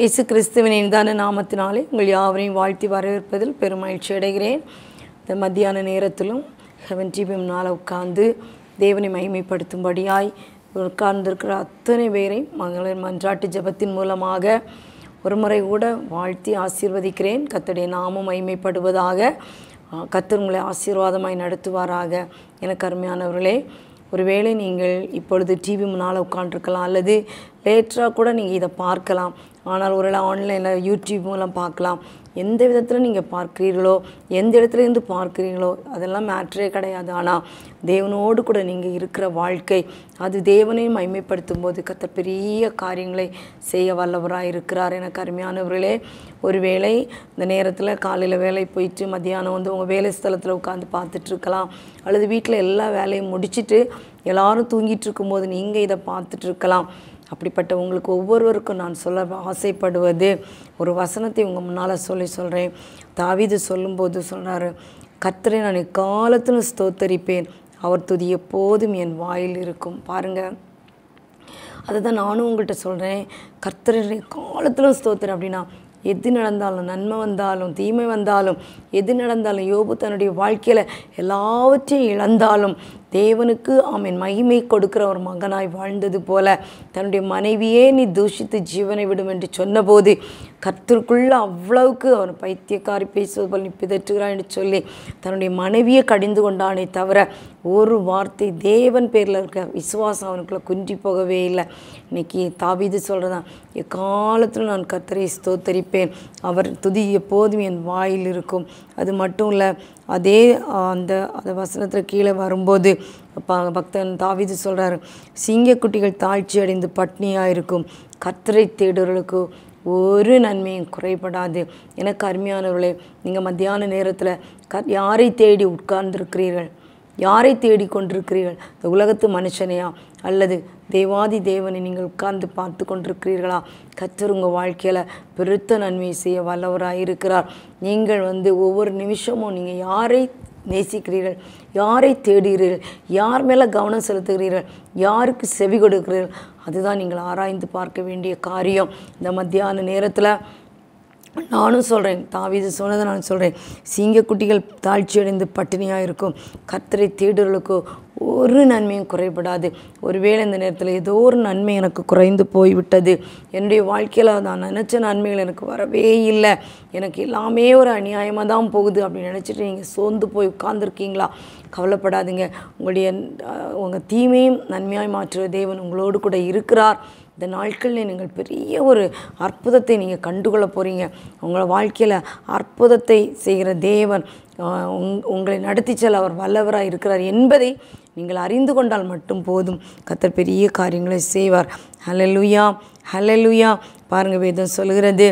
இயேசு கிறிஸ்துவின் இனிதான நாமத்தினாலே உங்கள் யாவரையும் வாழ்த்தி வரவேற்பதில் பெருமகிழ்ச்சி அடைகிறேன் இந்த மத்தியான நேரத்திலும் ஹெவன் டிபிஎம் நாள உட்கார்ந்து தேவனை மகிமைப்படுத்தும்படியாய் உட்கார்ந்திருக்கிற அத்தனை பேரையும் மகளிர் மன்றாட்டு ஜெபத்தின் மூலமாக ஒரு முறை கூட வாழ்த்தி ஆசீர்வதிக்கிறேன் கர்த்தருடைய நாமம் மகிமைப்படுவதாக கத்தர் உங்களை ஆசீர்வாதமாய் நடத்துவாராக எனக்கு அருமையானவர்களே ஒருவேளை நீங்கள் இப்பொழுது டிவி முன்னால் உட்காண்ட்ருக்கலாம் அல்லது லேட்டராக கூட நீங்கள் இதை பார்க்கலாம் ஆனால் ஒருவேளை ஆன்லைனில் யூடியூப் மூலம் பார்க்கலாம் எந்த விதத்தில் நீங்கள் பார்க்கிறீர்களோ எந்த இடத்துல இருந்து பார்க்கிறீங்களோ அதெல்லாம் மேட்ரே கிடையாது ஆனால் தேவனோடு கூட நீங்கள் இருக்கிற வாழ்க்கை அது தேவனையும் மைமைப்படுத்தும் போது கத்த பெரிய காரியங்களை செய்ய வல்லவராக இருக்கிறார் எனக்கு அருமையானவர்களே ஒருவேளை இந்த நேரத்தில் காலையில் வேலை போயிட்டு மத்தியானம் வந்து உங்கள் வேலை ஸ்தலத்தில் உட்காந்து பார்த்துட்ருக்கலாம் அல்லது வீட்டில் எல்லா வேலையும் முடிச்சுட்டு எல்லாரும் தூங்கிட்டு இருக்கும்போது நீங்கள் இதை பார்த்துட்டு இருக்கலாம் அப்படிப்பட்ட உங்களுக்கு ஒவ்வொருவருக்கும் நான் சொல்ல ஆசைப்படுவது ஒரு வசனத்தை உங்கள் முன்னால் சொல்லி சொல்கிறேன் தாவிது சொல்லும்போது சொல்கிறாரு கத்தரை நான் எக்காலத்திலும் ஸ்தோத்தரிப்பேன் அவர் துதி எப்போதும் என் வாயில் இருக்கும் பாருங்கள் அதை தான் நானும் உங்கள்கிட்ட சொல்கிறேன் கர்த்தரை காலத்திலும் ஸ்தோத்திரம் அப்படின்னா எது நடந்தாலும் நன்மை வந்தாலும் தீமை வந்தாலும் எது நடந்தாலும் யோபு தன்னுடைய வாழ்க்கையில் எல்லாவற்றையும் இழந்தாலும் தேவனுக்கு அவன் மகிமை கொடுக்கிற ஒரு மகனாய் வாழ்ந்தது போல தன்னுடைய மனைவியே நீ தூஷித்து ஜீவனை விடும் என்று சொன்னபோது கர்த்தருக்குள்ள அவ்வளவுக்கு அவன் பைத்தியக்காரி பேசுவது போல் நீ பிதற்றுகிறான் என்று சொல்லி தன்னுடைய மனைவியை கடிந்து கொண்டானே தவிர ஒரு வார்த்தை தேவன் பேரில் இருக்க விசுவாசம் அவனுக்குள்ள குன்றி போகவே இல்லை இன்னைக்கு தாவிது சொல்கிறதான் எக்காலத்திலும் நான் கர்த்தரை ஸ்தோத்தரிப்பேன் அவர் துதி எப்போதும் என் வாயில் இருக்கும் அது மட்டும் இல்லை அதே அந்த அந்த வசனத்தில் கீழே வரும்போது ப பக்தன் தாவிது சொல்கிறாரு சிங்கக்குட்டிகள் தாழ்ச்சி அடைந்து பட்னியாக இருக்கும் கத்தரை தேடுறவர்களுக்கு ஒரு நன்மையும் குறைபடாது எனக்கு அருமையானவர்களே நீங்கள் மத்தியான நேரத்தில் க யாரை தேடி உட்கார்ந்துருக்கிறீர்கள் யாரை தேடி கொண்டிருக்கிறீர்கள் இந்த உலகத்து மனுஷனையா அல்லது தேவாதி தேவனை நீங்கள் உட்கார்ந்து பார்த்து கொண்டிருக்கிறீர்களா கத்தர் உங்கள் வாழ்க்கையில் பெருத்த நன்மை செய்ய வல்லவராக இருக்கிறார் நீங்கள் வந்து ஒவ்வொரு நிமிஷமும் நீங்கள் யாரை நேசிக்கிறீர்கள் யாரை தேடுகிறீர்கள் யார் மேலே கவனம் செலுத்துகிறீர்கள் யாருக்கு செவி கொடுக்கிறீர்கள் அதுதான் நீங்கள் ஆராய்ந்து பார்க்க வேண்டிய காரியம் இந்த மத்தியான நேரத்தில் நானும் சொல்கிறேன் தாவிது சொன்னதை நான் சொல்கிறேன் சிங்கக்குட்டிகள் தாழ்ச்சியடைந்து பட்டினியாக இருக்கும் கத்தரை தேடுகளுக்கோ ஒரு நன்மையும் குறைபடாது ஒருவேளை இந்த நேரத்தில் ஏதோ ஒரு நன்மை எனக்கு குறைந்து போய்விட்டது என்னுடைய வாழ்க்கையில் நான் நினச்ச நன்மைகள் எனக்கு வரவே இல்லை எனக்கு எல்லாமே ஒரு அநியாயமாக தான் போகுது அப்படின்னு நினச்சிட்டு நீங்கள் சோர்ந்து போய் உட்கார்ந்துருக்கீங்களா கவலைப்படாதீங்க உங்களுடைய உங்கள் தீமையும் நன்மையாய் மாற்றுற தேவன் உங்களோடு கூட இருக்கிறார் இந்த நாட்களில் நீங்கள் பெரிய ஒரு அற்புதத்தை நீங்கள் கண்டுகொள்ள போகிறீங்க உங்களை வாழ்க்கையில் அற்புதத்தை செய்கிற தேவன் உங் உங்களை நடத்தி செல்ல அவர் வல்லவராக இருக்கிறார் என்பதை நீங்கள் அறிந்து கொண்டால் மட்டும் போதும் கத்தர் பெரிய காரியங்களை செய்வார் ஹலலுயா ஹலலுயா பாருங்கள் வேதம் சொல்கிறது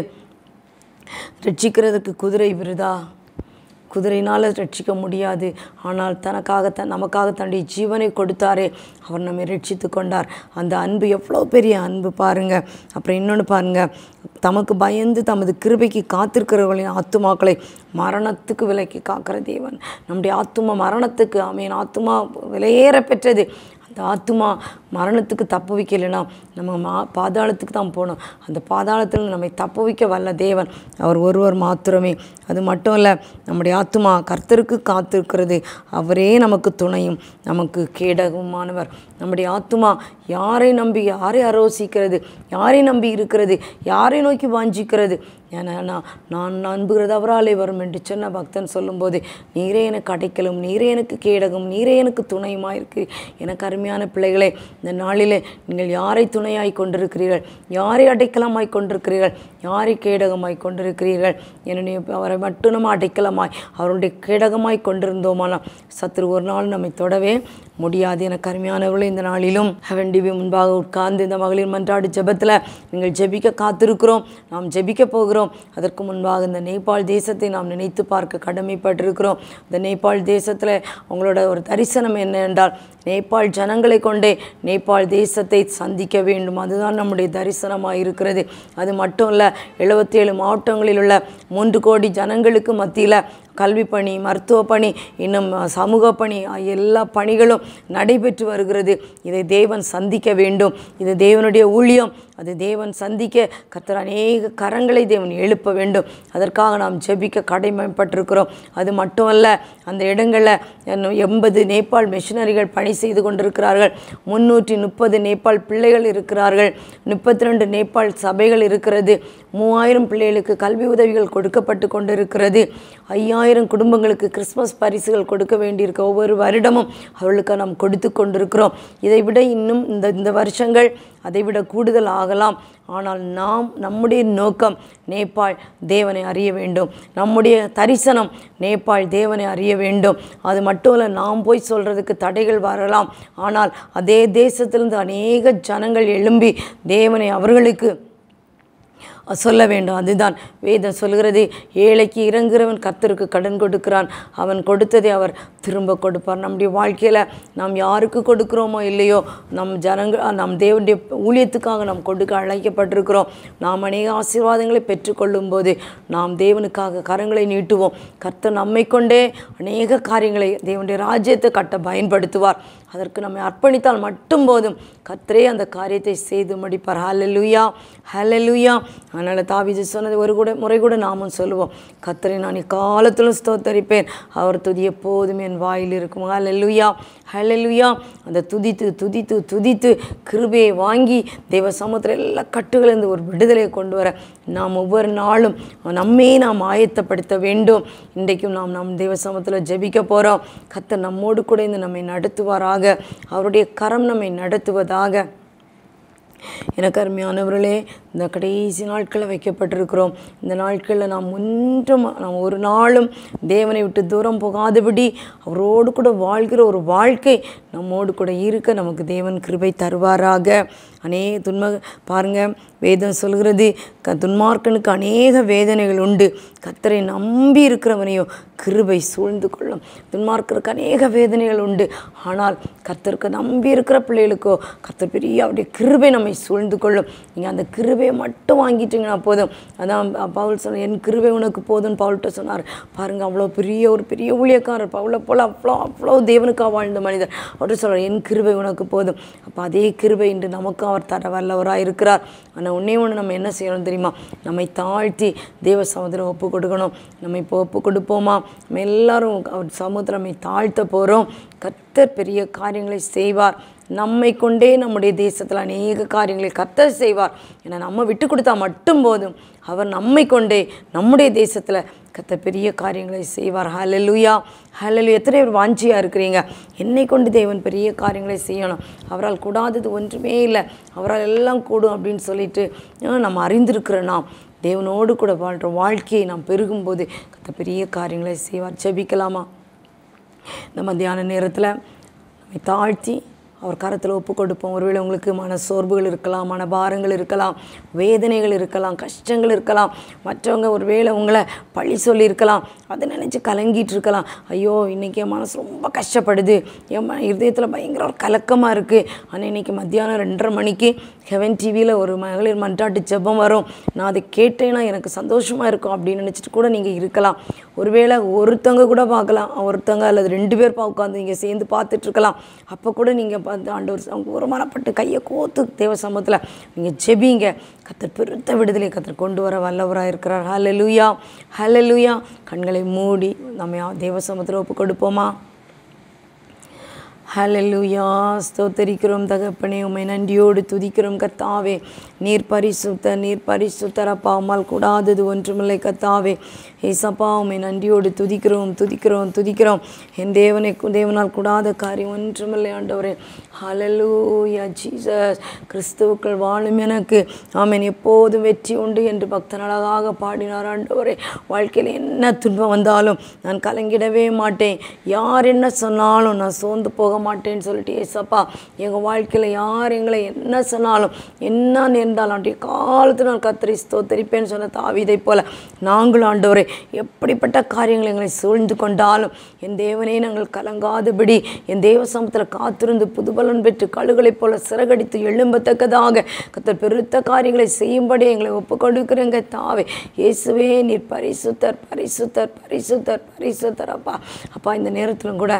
ரட்சிக்கிறதுக்கு குதிரை விருதா குதிரையினால் ரட்சிக்க முடியாது ஆனால் தனக்காக த நமக்காக தன்னுடைய ஜீவனை கொடுத்தாரே அவர் நம்மை ரட்சித்து கொண்டார் அந்த அன்பு எவ்வளோ பெரிய அன்பு பாருங்கள் அப்புறம் இன்னொன்று பாருங்கள் தமக்கு பயந்து தமது கிருபைக்கு காத்திருக்கிறவர்களின் ஆத்துமாக்களை மரணத்துக்கு விலைக்கு காக்கிற தேவன் நம்முடைய ஆத்துமா மரணத்துக்கு அமீன் ஆத்துமா விலையேற பெற்றது அந்த ஆத்துமா மரணத்துக்கு தப்பு வைக்கலைன்னா நம்ம மா பாதாளத்துக்கு தான் போகணும் அந்த பாதாளத்தில் நம்மை தப்பு வைக்க வல்ல தேவன் அவர் ஒருவர் மாத்திரமே அது மட்டும் இல்லை நம்முடைய ஆத்துமா கர்த்தருக்கு காத்திருக்கிறது அவரே நமக்கு துணையும் நமக்கு கேடகமானவர் நம்முடைய ஆத்துமா யாரை நம்பி யாரை ஆரோசிக்கிறது யாரை நம்பி இருக்கிறது யாரை நோக்கி வாஞ்சிக்கிறது ஏன்னா நான் நம்புகிறது அவராலே வரும் என்று சொன்ன பக்தன் சொல்லும்போது நீரே எனக்கு அடைக்கலும் நீரே எனக்கு கேடகம் நீரே எனக்கு துணையுமாக இருக்கு எனக்கு அருமையான பிள்ளைகளே இந்த நாளிலே நீங்கள் யாரை துணையாய் கொண்டிருக்கிறீர்கள் யாரை அடைக்கலமாய் கொண்டிருக்கிறீர்கள் யாரை கேடகமாய் கொண்டிருக்கிறீர்கள் என்னுடைய அவரை மட்டும் நம்ம அடைக்கலமாய் அவருடைய கேடகமாய் கொண்டிருந்தோமானால் சத்ரு ஒரு நாள் நம்மை தொடவே முடியாது எனக்கு அருமையானவர்களே இந்த நாளிலும் ஹெவன் டிவி முன்பாக உட்கார்ந்து இந்த மகளிர் மன்றாடு ஜெபத்தில் நீங்கள் ஜெபிக்க காத்திருக்கிறோம் நாம் ஜெபிக்க போகிறோம் அதற்கு முன்பாக இந்த நேபாள் தேசத்தை நாம் நினைத்து பார்க்க கடமைப்பட்டிருக்கிறோம் இந்த நேபாள் தேசத்தில் அவங்களோட ஒரு தரிசனம் என்ன என்றால் நேபாள் ஜனங்களை கொண்டே நேபாள் தேசத்தை சந்திக்க வேண்டும் அதுதான் நம்முடைய தரிசனமாக இருக்கிறது அது மட்டும் இல்லை எழுபத்தேழு மாவட்டங்களில் உள்ள மூன்று கோடி ஜனங்களுக்கு மத்தியில் கல்வி பணி மருத்துவ பணி இன்னும் சமூக பணி எல்லா பணிகளும் நடைபெற்று வருகிறது இதை தேவன் சந்திக்க வேண்டும் இது தேவனுடைய ஊழியம் அது தேவன் சந்திக்க கர்த்தர் அநேக கரங்களை தேவன் எழுப்ப வேண்டும் அதற்காக நாம் ஜெபிக்க கடமைப்பட்டிருக்கிறோம் அது மட்டுமல்ல அந்த இடங்களில் எண்பது நேபாள் மிஷினரிகள் பணி செய்து கொண்டிருக்கிறார்கள் முன்னூற்றி முப்பது நேபாள் பிள்ளைகள் இருக்கிறார்கள் முப்பத்தி ரெண்டு நேபாள் சபைகள் இருக்கிறது மூவாயிரம் பிள்ளைகளுக்கு கல்வி உதவிகள் கொடுக்கப்பட்டு கொண்டிருக்கிறது ஐயாயிரம் குடும்பங்களுக்கு கிறிஸ்மஸ் பரிசுகள் கொடுக்க வேண்டியிருக்க ஒவ்வொரு வருடமும் அவர்களுக்கு நாம் கொடுத்து கொண்டிருக்கிறோம் இதை விட இன்னும் இந்த இந்த வருஷங்கள் அதைவிட கூடுதல் ஆகலாம் ஆனால் நாம் நம்முடைய நோக்கம் நேபாள் தேவனை அறிய வேண்டும் நம்முடைய தரிசனம் நேபாள் தேவனை அறிய வேண்டும் அது மட்டும் இல்லை நாம் போய் சொல்கிறதுக்கு தடைகள் வரலாம் ஆனால் அதே தேசத்திலிருந்து அநேக ஜனங்கள் எழும்பி தேவனை அவர்களுக்கு சொல்ல வேண்டும் அதுதான் வேதம் சொல்கிறது ஏழைக்கு இறங்குறவன் கர்த்தருக்கு கடன் கொடுக்கிறான் அவன் கொடுத்ததை அவர் திரும்ப கொடுப்பார் நம்முடைய வாழ்க்கையில் நாம் யாருக்கு கொடுக்குறோமோ இல்லையோ நம் ஜனங்கள் நம் தேவனுடைய ஊழியத்துக்காக நாம் கொடுக்க அழைக்கப்பட்டிருக்கிறோம் நாம் அநேக ஆசீர்வாதங்களை பெற்றுக்கொள்ளும் போது நாம் தேவனுக்காக கரங்களை நீட்டுவோம் கர்த்தர் நம்மை கொண்டே அநேக காரியங்களை தேவனுடைய ராஜ்யத்தை கட்ட பயன்படுத்துவார் அதற்கு நம்மை அர்ப்பணித்தால் மட்டும் போதும் கர்த்தரே அந்த காரியத்தை செய்து முடிப்பார் ஹalleluya ஹalleluya அதனால் தாவீது சொன்னது ஒரு கூட முறை கூட நாமும் சொல்லுவோம் கர்த்தரை நான் இக்காலத்திலும் ஸ்தோத்தரிப்பேன் அவர் துதி எப்போதும் என் வாயில் இருக்கும் ஹalleluya ஹalleluya அந்த துதித்து துதித்து துதித்து கிருபையை வாங்கி தெய்வ சமுத்திர எல்லா கட்டுகளிலிருந்து ஒரு விடுதலையை கொண்டு வர நாம் ஒவ்வொரு நாளும் நம்மே நாம் ஆயத்தப்படுத்த வேண்டும் இன்றைக்கும் நாம் நம் தெய்வ சமூகத்தில் ஜெபிக்க போகிறோம் கர்த்தர் நம்மோடு கூட இருந்து நம்மை நடத்துவாராக அவருடைய கரம் நம்மை நடத்துவதாக எனக்கு அருமையானவர்களே இந்த கடைசி நாட்களில் வைக்கப்பட்டிருக்கிறோம் இந்த நாட்களில் நாம் ஒன்றும் நாம் ஒரு நாளும் தேவனை விட்டு தூரம் போகாதபடி அவரோடு கூட வாழ்கிற ஒரு வாழ்க்கை நம்மோடு கூட இருக்க நமக்கு தேவன் கிருபை தருவாராக அநேக துன்ம பாருங்க வேதம் சொல்கிறது க துன்மார்க்கனுக்கு அநேக வேதனைகள் உண்டு கத்தரை நம்பி இருக்கிறவனையோ கிருபை சூழ்ந்து கொள்ளும் துன்மார்க்கருக்கு அநேக வேதனைகள் உண்டு ஆனால் கர்த்தருக்கு நம்பி இருக்கிற பிள்ளைகளுக்கோ கர்த்தர் பெரிய அவருடைய கிருபை நம்மை சூழ்ந்து கொள்ளும் நீங்கள் அந்த கிருபையை மட்டும் வாங்கிட்டீங்கன்னா போதும் அதான் பவுல் சொன்ன என் கிருபை உனக்கு போதும்னு பவுல்கிட்ட சொன்னார் பாருங்கள் அவ்வளோ பெரிய ஒரு பெரிய ஊழியக்காரர் பவுலை போல் அவ்வளோ அவ்வளோ தேவனுக்காக வாழ்ந்த மனிதர் அவர்கிட்ட சொல்கிறார் என் கிருபை உனக்கு போதும் அப்போ அதே கிருபை இன்று நமக்கும் அவர் தர வல்லவராக இருக்கிறார் ஆனால் ஒன்றே ஒன்று நம்ம என்ன செய்யணும் தெரியுமா நம்மை தாழ்த்தி தேவ சமுதிரம் ஒப்பு கொடுக்கணும் நம்ம இப்போ ஒப்பு கொடுப்போமா நம்ம எல்லாரும் அவர் சமுத்திரம் நம்மை தாழ்த்த போகிறோம் கர்த்தர் பெரிய காரியங்களை செய்வார் நம்மை கொண்டே நம்முடைய தேசத்தில் அநேக காரியங்களை கர்த்தர் செய்வார் ஏன்னா நம்ம விட்டு கொடுத்தா மட்டும் போதும் அவர் நம்மை கொண்டே நம்முடைய தேசத்தில் கர்த்தர் பெரிய காரியங்களை செய்வார் ஹalleluya ஹalleluya எத்தனை பேர் வாஞ்சியாக இருக்கிறீங்க என்னை கொண்டு தேவன் பெரிய காரியங்களை செய்யணும் அவரால் கூடாதது ஒன்றுமே இல்லை அவரால் எல்லாம் கூடும் அப்படின்னு சொல்லிட்டு ஆ, நம்ம அறிந்திருக்கிற நாம் தேவனோடு கூட வாழ்கிற வாழ்க்கையை நாம் பெருகும்போது கர்த்தர் பெரிய காரியங்களை செய்வார் ஜெபிக்கலாமா இந்த மத்தியான நேரத்தில் நம்மை தாழ்த்தி அவர் கரத்தில் ஒப்பு கொடுப்போம் ஒருவேளை உங்களுக்கு மன சோர்வுகள் இருக்கலாம் மன பாரங்கள் இருக்கலாம் வேதனைகள் இருக்கலாம் கஷ்டங்கள் இருக்கலாம் மற்றவங்க ஒருவேளை உங்களை பழி சொல்லியிருக்கலாம் அதை நினச்சி கலங்கிட்டு இருக்கலாம் ஐயோ இன்றைக்கி என் மனசு ரொம்ப கஷ்டப்படுது என் ம இருதயத்தில் பயங்கர ஒரு கலக்கமாக இருக்குது ஆனால் இன்றைக்கி மத்தியானம் ரெண்டரை மணிக்கு ஹெவன் டிவியில் ஒரு மகளிர் மன்றாட்டு ஜெபம் வரும் நான் அதை கேட்டேன்னா எனக்கு சந்தோஷமாக இருக்கும் அப்படின்னு நினச்சிட்டு கூட நீங்கள் இருக்கலாம் ஒருவேளை ஒருத்தவங்க கூட பார்க்கலாம் ஒருத்தவங்க அல்லது ரெண்டு பேர் பா உட்காந்து நீங்கள் சேர்ந்து பார்த்துட்டு இருக்கலாம் அப்போ கூட நீங்கள் பார்த்து ஆண்டவர் அவங்க ஒருமனப்பட்டு கையை கோத்து தேவ சமூகத்தில் நீங்கள் ஜெபிங்க கத்தர் பெருத்த விடுதலை கத்தர் கொண்டு வர வல்லவராக இருக்கிறார் ஹalleluya ஹalleluya கண்களை மூடி நம்ம தேவ சமூகத்தில் ஒப்பு கொடுப்போமா ஹalleluya ஸ்தோத்தரிக்கிறோம் தகப்பனே உம்மை நன்றியோடு துதிக்கிறோம் கர்த்தாவே நீர் பரிசுத்த நீர் பரிசுத்தர் அப்பா உம்மால் கூடாதது ஒன்றுமில்லை கர்த்தாவே ஏசப்பா உம்மை நன்றியோடு துதிக்கிறோம் துதிக்கிறோம் துதிக்கிறோம் என் தேவனை தேவனால் கூடாத காரியம் ஒன்றுமில்லை ஆண்டவரே ஹalleluya ஜீசஸ் கிறிஸ்துவுக்கள் வாழும் எனக்கு ஆமென் எப்போதும் வெற்றி உண்டு என்று பக்தன் அழகாக பாடினார் ஆண்டவரே வாழ்க்கையில் என்ன துன்பம் வந்தாலும் நான் கலங்கிடவே மாட்டேன் யார் என்ன சொன்னாலும் நான் சோர்ந்து போக மாட்டேன்னு சொல்லிட்டு ஏசப்பா எங்கள் வாழ்க்கையில் யார் எங்களை என்ன சொன்னாலும் என்ன நேர்ந்தாலும் அன்றைய காலத்தில் நான் கத்திரி ஸ்தோத்தரிப்பேன்னு சொன்ன தாவிதை போல நாங்களும் ஆண்டவரே எப்படிப்பட்ட காரியங்கள் எங்களை சூழ்ந்து கொண்டாலும் என் தேவனே நாங்கள் கலங்காதபடி என் தேவ சமத்தில் காத்திருந்து புதுபலன் பெற்று கழுகளைப் போல சிறகடித்து எழும்பத்தக்கதாக கத்தர் பெருத்த காரியங்களை செய்யும்படி எங்களை ஒப்பு கொடுக்குறேங்க தாவே இயேசுவே நீர் பரிசுத்தர் பரிசுத்தர் பரிசுத்தர் பரிசுத்தர் அப்பா அப்பா இந்த நேரத்திலும் கூட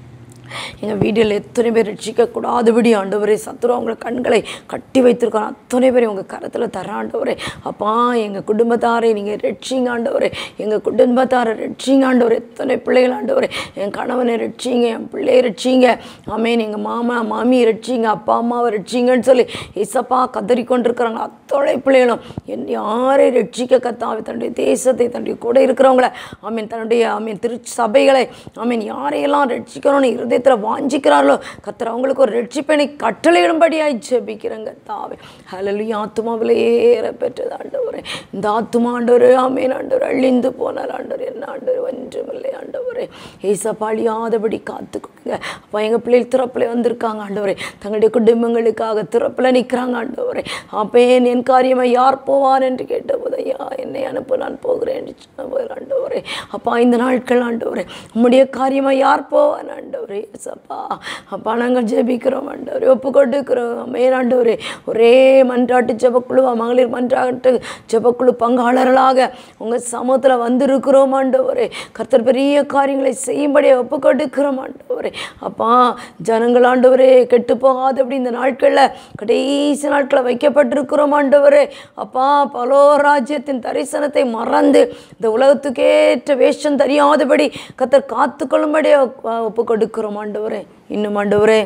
எங்கள் வீட்டில் எத்தனை பேர் ரட்சிக்கக்கூடாதபடி ஆண்டவரே சத்துரு அவங்க கண்களை கட்டி வைத்திருக்காங்க அத்தனை பேர் உங்கள் கரத்தில் தர ஆண்டவரே அப்பா எங்கள் குடும்பத்தாரை நீங்கள் ரட்சிங்க ஆண்டவரே எங்கள் குடும்பத்தாரை ரட்சிங்க ஆண்டவரே எத்தனை பிள்ளைகள் ஆண்டவரே என் கணவனை ரட்சிங்க என் பிள்ளையை ரட்சிங்க ஆமேன் எங்கள் மாமா மாமியை ரட்சிங்க அப்பா அம்மாவை ரட்சிங்கன்னு சொல்லி இசப்பா கதறி கொண்டிருக்கிறாங்க அத்தனை பிள்ளைகளும் என் யாரை ரட்சிக்க கத்தாவை தன்னுடைய தேசத்தை தன்னுடைய கூட இருக்கிறவங்கள ஆமீன் தன்னுடைய ஆமீன் திரு சபைகளை ஆமீன் யாரையெல்லாம் ரட்சிக்கணும்னு இருதயத்தில் வாஞ்சிக்கிறார்களோ கத்தர் அவங்களுக்கு ஒரு ரட்சிப்பனை கட்டளையிடும்படியாய் ஜெபிக்கிறேங்க தாவே ஹலலுயா ஆத்துமாவில் ஏற பெற்றது ஆண்டவரே இந்த ஆத்துமா ஆண்டவரே ஆமீன் ஆண்டவர் அழிந்து போனார் ஆண்டவர் என்ன ஆண்டவர் ஒன்றுமில்லை ஆண்டவரே ஏசப்பாளியாதபடி காத்து கொடுங்க அப்போ எங்கள் பிள்ளைகள் திறப்பில் வந்திருக்காங்க ஆண்டவரே தங்களுடைய குடும்பங்களுக்காக திறப்பில் நிற்கிறாங்க ஆண்டவரே அப்பேன் என் காரியமா யார் போவார் என்று கேட்டபோது ஐயா என்னை அனுப்பு நான் போகிறேன் என்று சொன்னபோது ஆண்டவரே அப்பா இந்த நாட்கள் ஆண்டவரே உம்முடைய காரியமா யார் போவான் ஆண்டவரே சப்பா அப்பா நாங்கள் ஜெபிக்கிறோம் ஆண்டவரே ஒப்பு கொடுக்கிறோம் அமேன் ஆண்டவரே ஒரே மன்றாட்டு ஜெபக்குழுவா மகளிர் மன்றாட்டு ஜெபக்குழு பங்காளர்களாக உங்கள் சமூகத்தில் வந்திருக்கிறோம் ஆண்டவரே கர்த்தர் பெரிய காரியங்களை செய்யும்படியே ஒப்பு கொடுக்கிறோம் ஆண்டவரே அப்பா ஜனங்கள் ஆண்டவரே கெட்டு போகாதபடி இந்த நாட்களில் கடைசி நாட்களில் வைக்கப்பட்டிருக்கிறோம் ஆண்டவரே அப்பா பலோ ராஜ்யத்தின் தரிசனத்தை மறந்து இந்த உலகத்துக்கேற்ற வேஷம் தெரியாதபடி கர்த்தர் காத்துக்கொள்ளும்படியே ஒப்பு கொடுக்கிறோம் ஆண்டவரே இன்னும் ஆண்டவரே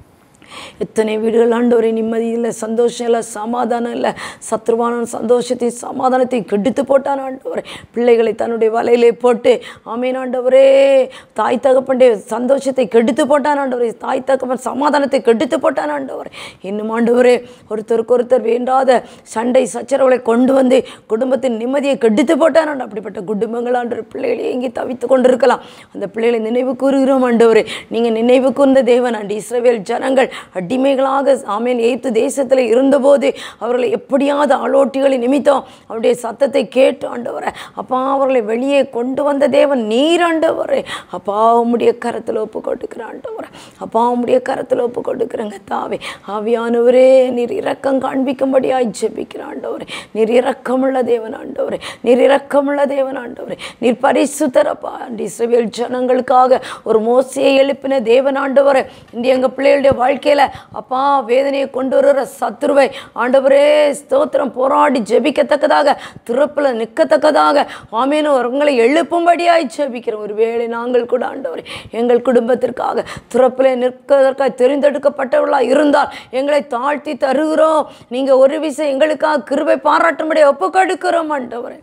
எத்தனை வீடுகள் ஆண்டவரே நிம்மதி இல்லை சந்தோஷம் இல்லை சமாதானம் இல்லை சத்ருவான சந்தோஷத்தையும் சமாதானத்தையும் கெடுத்து போட்டான் ஆண்டவரே பிள்ளைகளை தன்னுடைய வலையிலே போட்டு ஆமீன் ஆண்டவரே தாய் தகப்பனுடைய சந்தோஷத்தை கெடுத்து போட்டான் ஆண்டவரே தாய் தகப்பன் சமாதானத்தை கெடுத்து போட்டான் ஆண்டவரே இன்னும் ஆண்டவரே ஒருத்தருக்கு ஒருத்தர் வேண்டாத சண்டை சச்சரவுகளை கொண்டு வந்து குடும்பத்தின் நிம்மதியை கெடுத்து போட்டான் ஆண்டு அப்படிப்பட்ட குடும்பங்கள் ஆண்டவர் பிள்ளைகளை ஏங்கி தவித்து கொண்டிருக்கலாம் அந்த பிள்ளைகளை நினைவு கூறுகிறோம் ஆண்டவரே நீங்கள் நினைவு கூர்ந்த தேவன் ஆண்டு இஸ்ரவேல் ஜனங்கள் அடிமைகளாக ஆமேன் எய்த்து தேசத்தில் இருந்தபோது அவர்களை எப்படியாவது ஆளோட்டிகளின் நிமித்தம் அவருடைய சத்தத்தை கேட்டு ஆண்டவரை அப்பா அவர்களை வெளியே கொண்டு வந்த தேவன் நீர் ஆண்டவரே அப்பா உம்முடைய கரத்தில் ஒப்பு கொடுக்குற ஆண்டவரை அப்பா உம்முடைய கரத்தில் ஒப்பு கொடுக்குறேங்க தாவே ஆவியானவரே நீர் இரக்கம் காண்பிக்கும்படியாய் ஜெபிக்கிற ஆண்டவரே நீர் இரக்கமுள்ள தேவன் ஆண்டவரே நீர் இரக்கமுள்ள தேவன் ஆண்டவரே நீர் பரிசுத்தரப்பா இஸ்ரவேல் ஜனங்களுக்காக ஒரு மோசையை எழுப்பின தேவன் ஆண்டவரே இந்த எங்கள் பிள்ளைகளுடைய வாழ்க்கையில் அப்பா வேதனையை கொண்டு வருகிற சத்துருவை ஆண்டவரே ஸ்தோத்திரம் போராடி ஜெபிக்கத்தக்கதாக திறப்பில் நிற்கத்தக்கதாக ஆமீனும் உங்களை எழுப்பும்படியாய் ஜெபிக்கிறோம் ஒருவேளை நாங்கள் கூட ஆண்டவரே எங்கள் குடும்பத்திற்காக திறப்பில் நிற்கதற்காக தெரிந்தெடுக்கப்பட்டவர்களாக இருந்தால் எங்களை தாழ்த்தி தருகிறோம் நீங்கள் ஒரு விஷயம் எங்களுக்காக கிருபை பாராட்டும்படி ஒப்பு கொடுக்கிறோம் ஆண்டவரே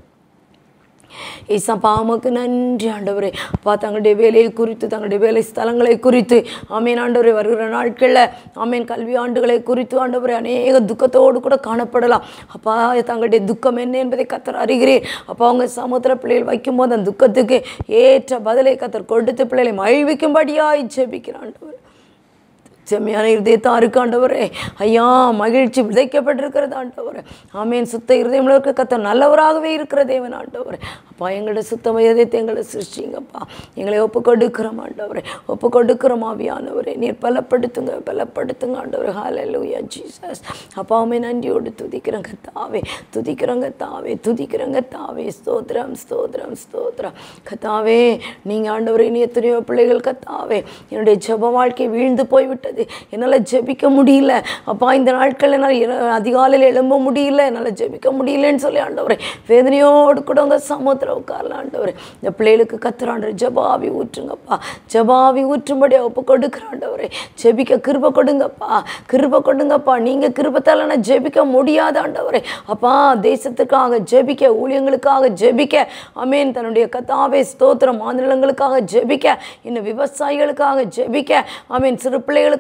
ஏசப்பா உமக்கு நன்றி ஆண்டவரே அப்பா தங்களுடைய வேலையை குறித்து தங்களுடைய வேலை ஸ்தலங்களை குறித்து ஆமீன் ஆண்டவரே வருகிற நாட்களில் ஆமீன் கல்வி ஆண்டுகளை குறித்து ஆண்டவரே அநேக துக்கத்தோடு கூட காணப்படலாம் அப்பா தங்களுடைய துக்கம் என்ன என்பதை கத்தர் அறிகிறேன் அப்பா அவங்க சமுத்திர பிள்ளைகள் வைக்கும்போது அந்த துக்கத்துக்கு ஏற்ற பதிலை கத்தர் கொடுத்து பிள்ளைகளை மகிழ்விக்கும்படியாய் ஜெபிக்கிறான் ஆண்டவர் செம்மையான இருதயத்தா இருக்கு ஆண்டவரே ஐயா மகிழ்ச்சி விதைக்கப்பட்டிருக்கிறது ஆண்டவரே ஆமேன் சுத்த இருதயம்ல இருக்க கத்த நல்லவராகவே இருக்கிற தேவன் ஆண்டவரே அப்பா எங்களோட சுத்த இதயத்தை எங்களை சிருஷ்டிங்கப்பா எங்களை ஒப்பு கொடுக்கிறோம் ஆண்டவரே ஒப்பு கொடுக்கிறோம் ஆவியானவரே நீர் பலப்படுத்துங்க பலப்படுத்துங்க ஆண்டவரே ஹalleluya ஜீசஸ் அப்பாவுமே நன்றியோடு துதிக்கிறோங்க தாவே துதிக்கிறோங்க தாவே துதிக்கிறோங்க தாவே ஸ்தோத்திரம் ஸ்தோத்திரம் ஸ்தோத்திரம் கத்தாவே நீங்கள் ஆண்டவரே நீ எத்தனையோ பிள்ளைகள் கத்தாவே என்னுடைய ஜெப வாழ்க்கை வீழ்ந்து போய்விட்டது என்னால் ஜெபிக்க முடியல அப்பா இந்த நாட்கள் என்னால் இர- அதிகாலையில் எழும்ப முடியல என்னால் ஜெபிக்க முடியலன்னு சொல்லி ஆண்டவரே வேதனையோடு கூட உங்கள் சமூகத்தில் உட்காரலாம் ஆண்டவரே இந்த பிள்ளைகளுக்கு கத்துறாண்டவர் ஜபாவி ஊற்றுங்கப்பா ஜபாவி ஊற்றும்படி ஒப்பு கொடுக்குற ஆண்டவரே ஜெபிக்க கிருப கொடுங்கப்பா கிருப கொடுங்கப்பா நீங்கள் கிருபத்தால் நான் ஜெபிக்க முடியாத ஆண்டவரே அப்பா தேசத்துக்காக ஜெபிக்க ஊழியங்களுக்காக ஜெபிக்க அமேன் தன்னுடைய கத்தாவே ஸ்தோத்திரம் மாநிலங்களுக்காக ஜெபிக்க இன்னும் விவசாயிகளுக்காக ஜெபிக்க அமேன் சிறு பிள்ளைகளுக்காக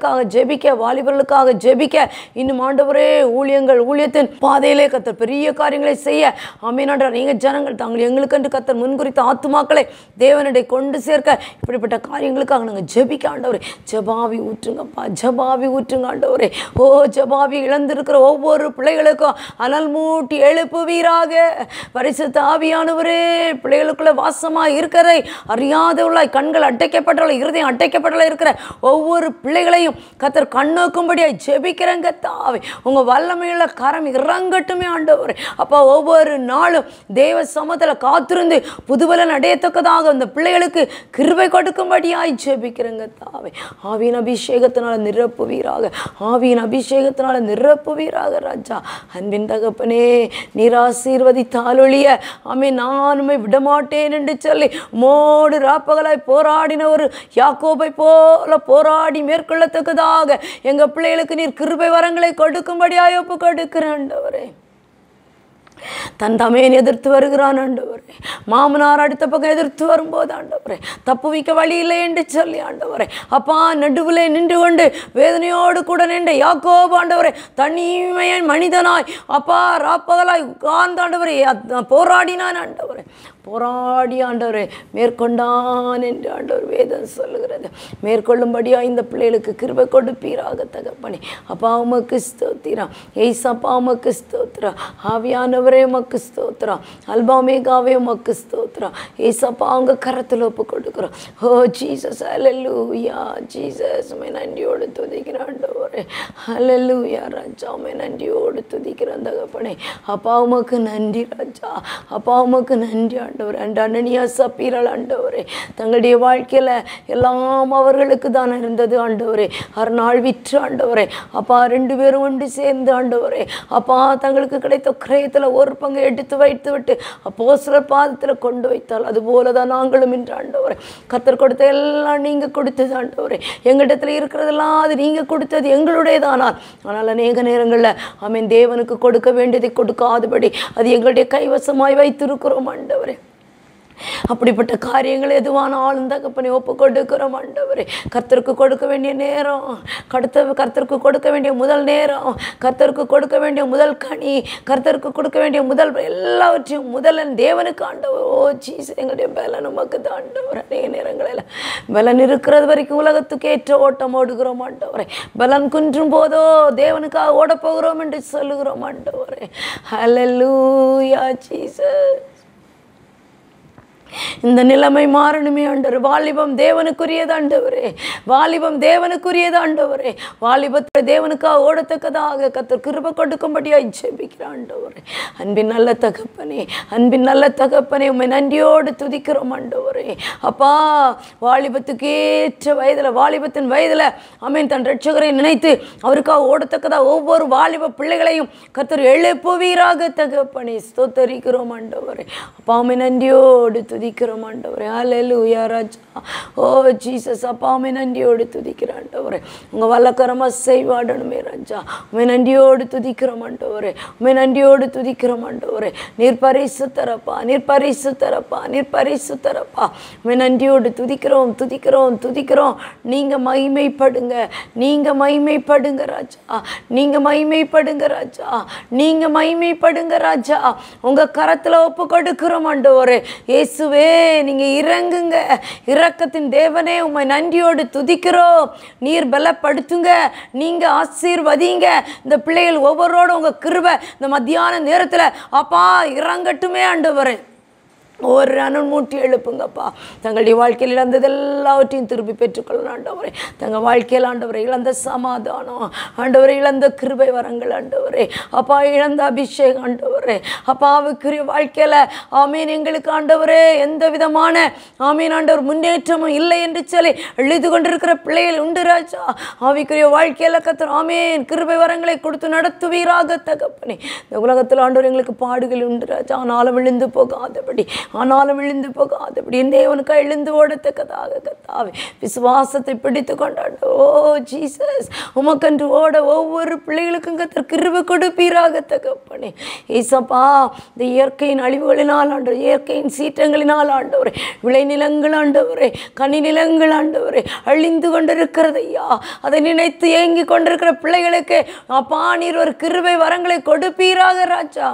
இளைஞர்களுக்காக ஜெபிக்க வாலிபர்களுக்காக ஜெபிக்க இன்னும் ஆண்டவரே ஊழியங்கள் ஊழியத்தின் பாதையிலே கத்தர் பெரிய காரியங்களை செய்ய அமீனாண்டர் நீங்கள் ஜனங்கள் தாங்கள் எங்களுக்கென்று கத்தர் முன்குறித்த ஆத்துமாக்களை தேவனிடை கொண்டு சேர்க்க இப்படிப்பட்ட காரியங்களுக்காக நாங்கள் ஜெபிக்க ஆண்டவரே ஜபாவி ஊற்றுங்கப்பா ஜபாவி ஊற்றுங்க ஆண்டவரே ஓ ஜபாவி இழந்திருக்கிற ஒவ்வொரு பிள்ளைகளுக்கும் அனல் மூட்டி எழுப்புவீராக பரிசுத்த ஆவியானவரே பிள்ளைகளுக்குள்ள வாசமாக இருக்கிறதை அறியாதவளாய் கண்கள் அட்டைக்கப்பட்டவளை இருதயம் அட்டைக்கப்பட்டவளை இருக்கிற ஒவ்வொரு பிள்ளைகளையும் கத்தர் கண்ணோக்கும்படியாய் ஜெபிக்கிறங்க தாவே உங்கள் வல்லமையுள்ள கரம் இறங்கட்டுமே ஆண்டவரே அப்போ ஒவ்வொரு நாளும் தேவ சமத்தில் காத்திருந்து புதுபலன் அடையத்தக்கதாக அந்த பிள்ளைகளுக்கு கிருபை கொடுக்கும்படியாய் ஜெபிக்கிறங்க தாவே ஆவியின் அபிஷேகத்தினால நிரப்புவீராக ஆவியின் அபிஷேகத்தினால நிரப்புவீராக ராஜா அன்பின் தகப்பனே நீர் ஆசீர்வதித்தாலொழிய ஆமே நானுமே விடமாட்டேன் என்று சொல்லி மோடு ராப்பகலாய் போராடின ஒரு யாக்கோபை போல போராடி மேற்கொள்ளத்தக்கதாக எங்க பிள்ளைகளுக்கு நீர் கிருபை வரங்களை கொடுக்கும்படியாய் ஒப்பு கொடுக்கிறேன் ஆண்டவரே தன் தமையன் எதிர்த்து வருகிறான் ஆண்டவரே மாமனார் அடுத்த பக்கம் எதிர்த்து வரும்போது ஆண்டவரே தப்பு வைக்க வழி இல்லை என்று சொல்லி ஆண்டவரே அப்பா நடுவிலே நின்று கொண்டு வேதனையோடு கூட நின்ற யாக்கோபு ஆண்டவரே தனிமையன் மனிதனாய் அப்பா ராப்பகலாய் உட்கார்ந்த ஆண்டவரே அத்- போராடினான் ஆண்டவரே போராடி ஆண்டவரே மேற்கொண்டான் என்று ஆண்டவர் வேதம் சொல்லுகிறது மேற்கொள்ளும்படியா இந்த பிள்ளைகளுக்கு கிருபை கொடுப்பீராக தகப்பனே அப்பா உமக்கு ஸ்தோத்திரம் ஏசப்பா உமக்கு ஸ்தோத்திரம் ஆவியானவரே உமக்கு ஸ்தோத்திரம் அல்பாமேகாவே உமக்கு ஸ்தோத்திரம் ஏசப்பா அவங்க கரத்தில் ஒப்பு கொடுக்குறோம் ஓ ஜீசஸ் அலல்லூயா ஜீசஸ் உமை நன்றியோடு துதிக்கிற ஆண்டவரே அலல்லூயா ராஜா உமை நன்றியோடு துதிக்கிற தகப்பனே அப்பா உமக்கு நன்றி ராஜா அப்பா உமக்கு நன்றி ஆண்டவர் அண்ட் அனனியா சப்பீரல் ஆண்டவரே தங்களுடைய வாழ்க்கையில் எல்லாம் அவர்களுக்கு தான் இருந்தது ஆண்டவரே அறுநாள் விற்று ஆண்டவரே அப்பா ரெண்டு பேரும் ஒன்று சேர்ந்து ஆண்டவரே அப்பா தங்களுக்கு கிடைத்த கிரயத்தில் ஒரு பங்கு எடுத்து வைத்து விட்டு அப்போ சில பாதத்தில் கொண்டு வைத்தால் அதுபோல தான் நாங்களும் இன்று ஆண்டவரே கத்தர் கொடுத்த எல்லாம் நீங்கள் கொடுத்தது ஆண்டவரே எங்களிடத்தில் இருக்கிறதெல்லாம் அது நீங்கள் கொடுத்தது எங்களுடையதானால் ஆனால் அநேக நேரங்களில் ஆமென் தேவனுக்கு கொடுக்க வேண்டியதை கொடுக்காதபடி அது எங்களுடைய கைவசமாய் வைத்திருக்கிறோம் ஆண்டவரே அப்படிப்பட்ட காரியங்கள் எதுவானாலும் தகப்பனை ஒப்பு கொடுக்கிறோம் ஆண்டவரே கர்த்தருக்கு கொடுக்க வேண்டிய நேரம் கடுத்த கர்த்தருக்கு கொடுக்க வேண்டிய முதல் நேரம் கர்த்தருக்கு கொடுக்க வேண்டிய முதல் கனி கர்த்தருக்கு கொடுக்க வேண்டிய முதல் எல்லாவற்றையும் முதலன் தேவனுக்கு ஆண்டவர் ஓ ஜீஸ் எங்களுடைய பலன் உமக்கு தான் ஆண்டவர் அநேக நேரங்களில் பலன் இருக்கிறது வரைக்கும் உலகத்துக்கு ஏற்ற ஓட்டம் ஓடுகிறோம் ஆண்டவரே பலன் குன்றும் போதோ தேவனுக்காக ஓடப் போகிறோம் என்று சொல்லுகிறோம் ஆண்டவரே ஹalleluya ஜீசஸ் இந்த நிலைமை மாறணுமே ஆண்டவர் வாலிபம் தேவனுக்குரியது ஆண்டவரே வாலிபம் தேவனுக்குரியது ஆண்டவரே வாலிபத்தை தேவனுக்காக ஓடத்தக்கதாக கத்தர் கிருப கொடுக்கும்படியாய் ஜெபிக்கிற ஆண்டவரே அன்பின் நல்ல தகப்பனே அன்பின் நல்ல தகப்பனே உண்மை நன்றியோடு துதிக்கிறோம் ஆண்டவரே அப்பா வாலிபத்துக்கு ஏற்ற வயதில் வாலிபத்தின் வயதில் அமீன் தன் ரட்சகரை நினைத்து அவருக்காக ஓடத்தக்கதாக ஒவ்வொரு வாலிப பிள்ளைகளையும் கத்தர் எழுப்புவீராக தகப்பனே ஸ்தோத்தரிக்கிறோம் ஆண்டவரே அப்பா உம்மை நன்றியோடு துதிக்கிறோம் ஆண்டவரே ஹalleluya ராஜா ஓ ஜீசஸ் அப்பா உம்மை நன்றியோடு துதிக்கிற ஆண்டவரே உங்கள் வல்லக்கரமாக செய்வாடணுமே ராஜா உம்மை நன்றியோடு துதிக்கிறோம் ஆண்டவரே உம்மை நன்றியோடு துதிக்கிறோம் ஆண்டவரே நீர் பரிசு தரப்பா நீர் பரிசு தரப்பா நீர் பரிசு தரப்பா உம்மை நன்றியோடு துதிக்கிறோம் துதிக்கிறோம் துதிக்கிறோம் நீங்கள் மகிமைப்படுங்க நீங்கள் மகிமைப்படுங்க ராஜா நீங்கள் மகிமைப்படுங்க ராஜா நீங்கள் மகிமைப்படுங்க ராஜா உங்கள் கரத்தில் ஒப்பு கொடுக்கிறோம் ஆண்டவரே இயேசுவே நீங்கள் இறங்குங்க இரக்கத்தின் தேவனே உம்மை நன்றியோடு துதிக்கிறோம் நீர் பலப்படுத்துங்க நீங்கள் ஆசீர்வதிங்க இந்த பிள்ளைகள் ஒவ்வொருவரோடும் உங்கள் கிருபை இந்த மத்தியான நேரத்தில் அப்பா இறங்கட்டுமே ஆண்டவரே ஒரு அனல் மூட்டி எழுப்புங்கப்பா தங்களுடைய வாழ்க்கையில் இழந்தது எல்லாவற்றையும் திருப்பி பெற்றுக்கொள்ளணும் ஆண்டவரே தங்கள் வாழ்க்கையில் ஆண்டவரை இழந்த சமாதானம் ஆண்டவரை இழந்த கிருபை வரங்கள் ஆண்டவரே அப்பா இழந்த அபிஷேகம் ஆண்டவரே அப்பா அவுக்குரிய வாழ்க்கையில் ஆமீன் எங்களுக்கு ஆண்டவரே எந்த விதமான ஆமீன் ஆண்டவர் முன்னேற்றமும் இல்லை என்று சொல்லி எழுது கொண்டிருக்கிற பிள்ளைகள் உண்டு ராஜா ஆவிக்குரிய வாழ்க்கையில் கத்தர் ஆமீன் கிருபை வரங்களை கொடுத்து நடத்துவீராக தகப்பனே இந்த உலகத்தில் ஆண்டவர் எங்களுக்கு பாடுகள் உண்டு ராஜா ஆனாலும் விழுந்து போகாதபடி ஆனாலும் விழுந்து போகாதபடி என் தேவனுக்கு எழுந்து ஓடத்தக்கதாக கத்தாவே விசுவாசத்தை பிடித்து கொண்டாடு ஓ ஜீசஸ் உமக்கன்று ஓட ஒவ்வொரு பிள்ளைகளுக்கும் கத்தர் கிருபை கொடுப்பீராக தகப்பனே ஏசப்பா இந்த இயற்கையின் அழிவுகளினால் ஆண்டவர் இயற்கையின் சீற்றங்களினால் ஆண்டவரே விளைநிலங்கள் ஆண்டவரே கனி நிலங்கள் ஆண்டவரே அழிந்து கொண்டிருக்கிறது ஐயா அதை நினைத்து ஏங்கி கொண்டிருக்கிற பிள்ளைகளுக்கு அப்பா நீர் ஒரு கிருபை வரங்களை கொடுப்பீராக ராஜா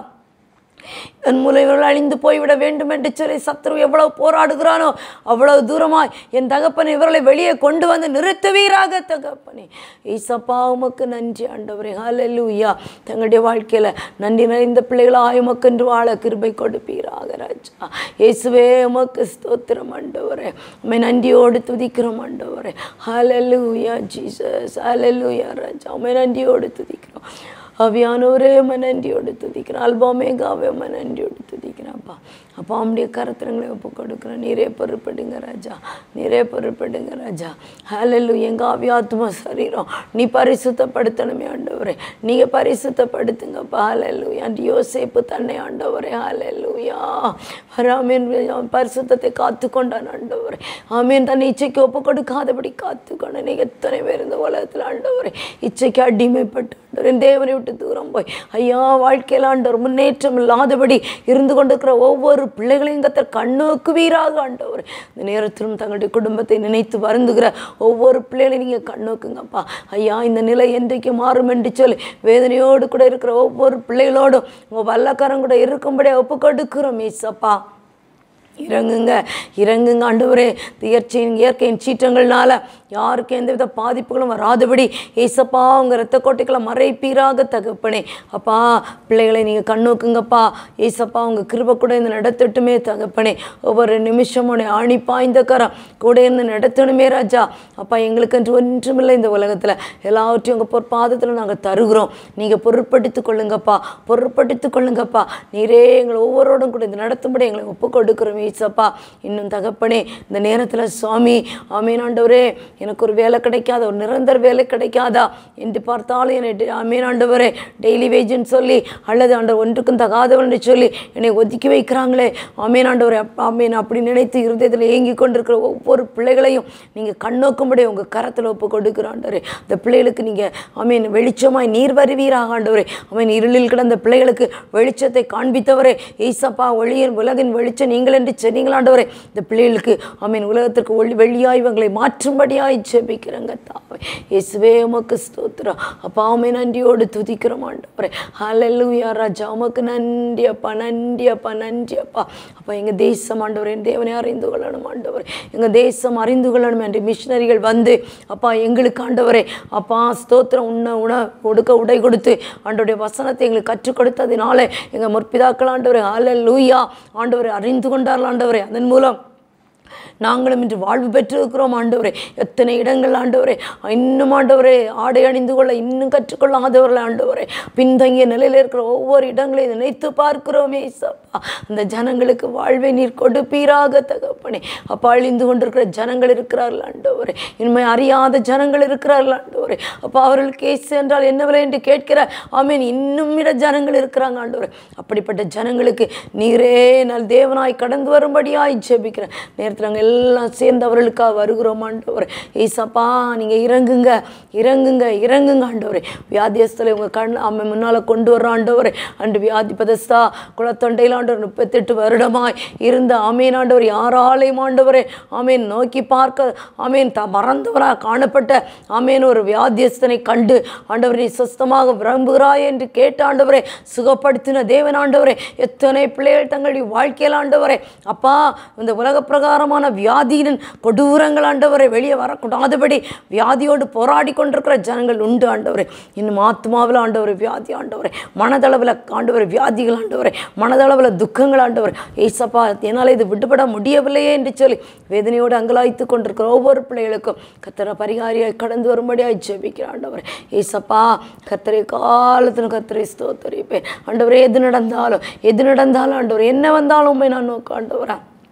என் மூலம் இவர்கள் அழிந்து போய்விட வேண்டும் என்று சொல்லி சத்ரு எவ்வளவு போராடுகிறானோ அவ்வளவு தூரமாய் என் தகப்பனை இவர்களை வெளியே கொண்டு வந்து நிறுத்துவீராக தகப்பனே ஈசப்பா உமக்கு நன்றி ஆண்டவரே ஹalleluya தங்களுடைய வாழ்க்கையில் நன்றி நிறைந்த பிள்ளைகளாய் உமக்கென்று வாழ கிருபை கொடுப்பீராக ராஜா இயேசுவே உமக்கு ஸ்தோத்திரம் ஆண்டவரே உம்மை நன்றியோடு துதிக்கிறோம் ஆண்டவரே ஹalleluya ஜீசஸ் ஹalleluya ராஜா உம்மை நன்றியோடு துதிக்கிறோம் அவியானோரே மனண்டியோடு துதிக்கிறேன் அல்பாமேகாவே மனண்டியோடு துதிக்கிறேன் அப்பா அப்பா அவனுடைய கருத்திரங்களை ஒப்பு கொடுக்குறேன் நீரே பொறுப்படுங்க ராஜா நீரே பொறுப்படுங்க ராஜா ஹalleluya எங்கள் ஆவியாத்மா சரீரம் நீ பரிசுத்தப்படுத்தணுமே ஆண்டவரே நீங்கள் பரிசுத்தப்படுத்துங்கப்பா ஹalleluya அண்ட் யோசேப்பு தன்னை ஆண்டவரே ஹalleluya வராமேன் பரிசுத்தத்தை காத்து கொண்டான் ஆண்டவரே ஆமேன் தன்னை இச்சைக்கு ஒப்பு கொடுக்காதபடி காத்துக்கொண்டு நீங்கள் எத்தனை பேர் இந்த உலகத்தில் ஆண்டவரே இச்சைக்கு அடிமைப்பட்டு ஆண்டவர் என் தேவனை விட்டு தூரம் போய் ஐயா வாழ்க்கையில் ஆண்டவர் முன்னேற்றம் இல்லாதபடி இருந்து கொண்டிருக்கிற ஒவ்வொரு பிள்ளைகளையும் கத்தர் கண்ணோக்குவீராக ஆண்டவர் இந்த நேரத்திலும் தங்களுடைய குடும்பத்தை நினைத்து வருந்துகிற ஒவ்வொரு பிள்ளைகளையும் நீங்கள் கண்ணோக்குங்கப்பா ஐயா இந்த நிலை என்றைக்கு மாறும் என்று சொல்லி வேதனையோடு கூட இருக்கிற ஒவ்வொரு பிள்ளைகளோடும் உங்கள் வல்லக்காரன் கூட இருக்கும்படி ஒப்பு கொடுக்கிறோம் ஏசப்பா இறங்குங்க இறங்குங்க ஆண்டவரே இந்த இயற்கையின் இயற்கையின் சீற்றங்கள்னால யாருக்கும் எந்தவித பாதிப்புகளும் வராதபடி ஏசப்பா உங்கள் ரத்த கோட்டைகளை மறைப்பீராக தகப்பனே அப்பா பிள்ளைகளை நீங்கள் கண்ணோக்குங்கப்பா ஏசப்பா உங்கள் கிருபை கூட இந்த நடத்தட்டுமே தகப்பனே ஒவ்வொரு நிமிஷமும் ஆணி பாய்ந்த கரம் கூட இருந்து நடத்தணுமே ராஜா அப்பா எங்களுக்கென்று ஒன்றுமில்லை இந்த உலகத்தில் எல்லாவற்றையும் உங்கள் பொற்பாதத்தில் நாங்கள் தருகிறோம் நீங்கள் பொருட்படுத்திக் கொள்ளுங்கப்பா பொருட்படுத்திக் கொள்ளுங்கப்பா நீரே எங்களை ஒவ்வொருவரோடும் கூட இந்த நடத்தும்படி எங்களை ஒப்பு கொடுக்குறோம் ஈசப்பா இன்னும் தகப்பனே இந்த நேரத்தில் சுவாமி ஆமீன் ஆண்டவரே எனக்கு ஒரு வேலை கிடைக்காத ஒரு நிரந்தர வேலை கிடைக்காதா என்று பார்த்தாலும் என்னை டெ- ஆமீன் ஆண்டவரே டெய்லி வேஜ்னு சொல்லி அல்லது ஆண்டவர் ஒன்றுக்கும் தகாதவன் என்று சொல்லி என்னை ஒதுக்கி வைக்கிறாங்களே ஆமீன் ஆண்டவரே அப்- ஆமீன் அப்படி நினைத்து இருதயத்தில் ஏங்கி கொண்டிருக்கிற ஒவ்வொரு பிள்ளைகளையும் நீங்கள் கண்ணோக்கும்படி உங்கள் கரத்தில் ஒப்பு கொடுக்குற ஆண்டவரே அந்த பிள்ளைகளுக்கு நீங்கள் ஆமீன் வெளிச்சமாய் நீர் வருவீராக ஆண்டவரே ஆமீன் இருளில் கிடந்த பிள்ளைகளுக்கு வெளிச்சத்தை காண்பித்தவரே ஈசப்பா ஒளியின் உலகின் வெளிச்சம் நீங்கள் என்று சொன்னீங்களாண்டவரே இந்த பிள்ளைகளுக்கு ஆமீன் உலகத்திற்கு ஒளி வெள்ளியாய் இவங்களை மாற்றும்படியாய் ஜெபிக்கிறேங்க தாவே இயேசுவே உமக்கு ஸ்தோத்திரம் அப்பா உமை நன்றியோடு துதிக்கிறோம் ஆண்டவரே ஹalleluya ராஜா உமக்கு நன்றி அப்பா நன்றி அப்பா நன்றி அப்பா அப்பா எங்கள் தேசம் ஆண்டவரே என் தேவனை அறிந்து கொள்ளணும் ஆண்டவரே எங்கள் தேசம் அறிந்து கொள்ளணும் என்று மிஷினரிகள் வந்து அப்பா எங்களுக்கு ஆண்டவரே அப்பா ஸ்தோத்திரம் உண்ண உண கொடுக்க உடை கொடுத்து ஆண்டவருடைய வசனத்தை எங்களுக்கு கற்றுக் கொடுத்ததினால எங்கள் முற்பிதாக்கள் ஆண்டவரே ஹalleluya ஆண்டவரை அறிந்து கொண்டார்கள் ஆண்டவரே அதன் மூலம் நாங்களும் இன்று வாழ்வு பெற்றிருக்கிறோம் ஆண்டவரே எத்தனை இடங்கள் ஆண்டவரே இன்னும் ஆண்டவரே ஆடை அணிந்து கொள்ள இன்னும் கற்றுக்கொள்ளாதவர்கள் ஆண்டவரே பின்தங்கிய நிலையில் இருக்கிற ஒவ்வொரு இடங்களையும் நினைத்து பார்க்கிறோமே சப்பா அந்த ஜனங்களுக்கு வாழ்வை நீர் கொடுப்பீராக தகப்பனே அப்பா அழிந்து கொண்டிருக்கிற ஜனங்கள் இருக்கிறார்கள் ஆண்டவரே இனிமே அறியாத ஜனங்கள் இருக்கிறார்கள் ஆண்டவரே அப்பா அவர்களுக்கு கேஸ் என்றால் என்ன விலை என்று கேட்கிற ஆமீன் இன்னும் இட ஜனங்கள் இருக்கிறாங்க ஆண்டவரே அப்படிப்பட்ட ஜனங்களுக்கு நீரே நல் தேவனாய் கடந்து வரும்படியாய் ஜெபிக்கிறேன் நேரத்தில் நாங்கள் எல்லாம் சேர்ந்து அவர்களுக்காக வருகிறோம் ஆண்டவரே ஏசப்பா நீங்கள் இறங்குங்க இறங்குங்க இறங்குங்க ஆண்டவரே வியாதியஸ்தலை உங்கள் கண் அம்மை முன்னால் கொண்டு வர்ற ஆண்டவரே அன்று வியாதி பதஸ்தா குளத்தொண்டையில் ஆண்டவர் முப்பத்தெட்டு வருடமாய் இருந்த ஆமீன் ஆண்டவர் யாராலையும் ஆண்டவரே ஆமீன் நோக்கி பார்க்க ஆமீன் த மறந்தவராக காணப்பட்ட ஆமீன் ஒரு வியாதியஸ்தனை கண்டு ஆண்டவர் நீ சுஸ்தமாக விரும்புகிறாய் என்று கேட்ட ஆண்டவரே சுகப்படுத்தின தேவன் ஆண்டவரே எத்தனை பிள்ளைகள் தங்களுடைய வாழ்க்கையில் ஆண்டவரே அப்பா இந்த உலக பிரகாரமான வியாதியின் கொடூரங்கள் ஆண்டவரை வெளியே வரக்கூடாதபடி வியாதியோடு போராடி கொண்டிருக்கிற ஜனங்கள் உண்டு ஆண்டவரே இன்னும் ஆத்மாவில் ஆண்டவரை வியாதி ஆண்டவரே மனதளவில் ஆண்டவரை வியாதிகள் ஆண்டவரே மனதளவில் துக்கங்கள் ஆண்டவர் ஏசப்பா என்னால் இது விடுபட முடியவில்லையே என்று சொல்லி வேதனையோடு அங்கலாய்த்து கொண்டிருக்கிற ஒவ்வொரு பிள்ளைகளுக்கும் கத்தரை பரிகாரியாய் கடந்து வரும்படியாய் ஜெபிக்கிற ஆண்டவரே ஏசப்பா கத்தரை காலத்திலும் கத்தரை ஸ்தோத்தரிப்பேன் ஆண்டவரே எது நடந்தாலும் எது நடந்தாலும் ஆண்டவர் என்ன வந்தாலும் உண்மை நான் நோக்க ஆண்டவரா